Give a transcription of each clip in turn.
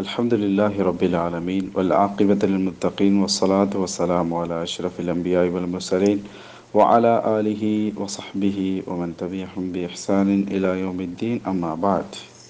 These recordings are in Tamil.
الحمد لله رب العالمين والعاقبة للمتقين والصلاة والسلام على أشرف الأنبياء والمرسلين وعلى آله وصحبه ومن تبعهم بإحسان إلى يوم الدين أما بعد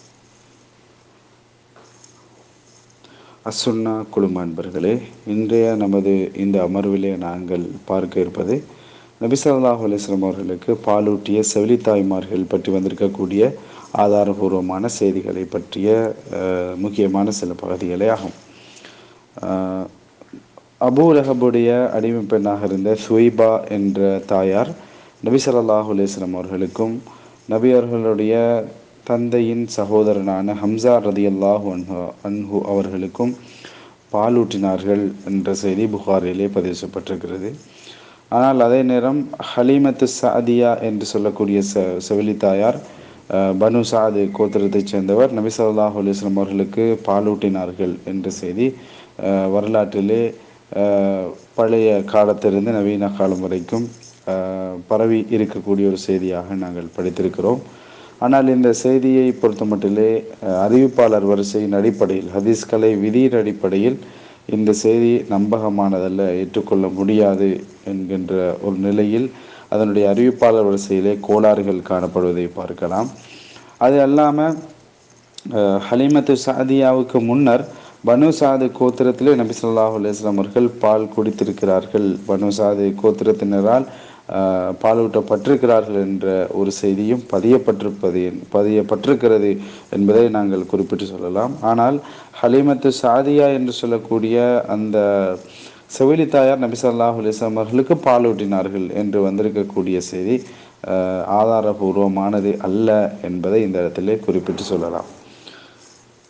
அசுன்னா குழும அன்பர்களே இன்றைய நமது இந்த அமர்விலே நாங்கள் பார்க்க இருப்பது நபிசல்லாஹ் அலிஸ்லாம் அவர்களுக்கு பாலூட்டிய செவிலித்தாய்மார்கள் பற்றி வந்திருக்கக்கூடிய ஆதாரபூர்வமான செய்திகளை பற்றிய அஹ், முக்கியமான சில பகுதிகளே ஆகும் அஹ், அபூ லஹபுடைய அடிமை பெண்ணாக இருந்த சுவைபா என்ற தாயார் நபி ஸல்லல்லாஹு அலைஹி வஸல்லம் அவர்களுக்கும் நபி அவர்களுடைய தந்தையின் சகோதரனான ஹம்சா ரதியல்லாஹு அன்ஹு அன்ஹு அவர்களுக்கும் பாலூட்டினார்கள் என்ற செய்தி புகாரிலே பதிவு செய்யப்பட்டிருக்கிறது ஆனால் அதே நேரம் ஹலீமத்து சாதியா என்று சொல்லக்கூடிய ச செவிலி தாயார் அஹ், பனு சாது கோத்திரத்தைச் சேர்ந்தவர் நபி ஸல்லல்லாஹு அலைஹி வஸல்லம் அவர்களுக்கு பாலூட்டினார்கள் என்ற செய்தி அஹ், வரலாற்றிலே அஹ், பழைய காலத்திலிருந்து நவீன காலம் வரைக்கும் அஹ், பரவி இருக்கக்கூடிய ஒரு செய்தியாக நாங்கள் படித்திருக்கிறோம் ஆனால் இந்த செய்தியை பொறுத்தமட்டிலே அஹ், அறிவிப்பாளர் வரிசையின் அடிப்படையில் ஹதீஸ்கலை விதியின் அடிப்படையில் இந்த செய்தி நம்பகமானதல்ல ஏற்றுக்கொள்ள முடியாது என்கின்ற ஒரு நிலையில் அதனுடைய அறிவிப்பாளர் வரிசையிலே கோளாறுகள் காணப்படுவதை பார்க்கலாம் அது அல்லாமல் அஹ், ஹலீமத்து சாதியாவுக்கு முன்னர் பனு சாது கோத்திரத்திலே நபி ஸல்லல்லாஹு அலைஹி வஸல்லம் அவர்கள் பால் குடித்திருக்கிறார்கள் பனு சாது கோத்திரத்தினரால் அஹ், பாலூட்டப்பட்டிருக்கிறார்கள் என்ற ஒரு செய்தியும் பதியப்பட்டிருப்பது பதியப்பட்டிருக்கிறது என்பதை நாங்கள் குறிப்பிட்டு சொல்லலாம் ஆனால் ஹலீமத்து சாதியா என்று சொல்லக்கூடிய அந்த செவிலி தாயார் நபி ஸல்லல்லாஹு அலைஹி வஸல்லம் அவர்களுக்கு பாலூட்டினார்கள் என்று வந்திருக்கக்கூடிய செய்தி அஹ், ஆதாரபூர்வமானது அல்ல என்பதை இந்த இடத்திலே குறிப்பிட்டு சொல்லலாம்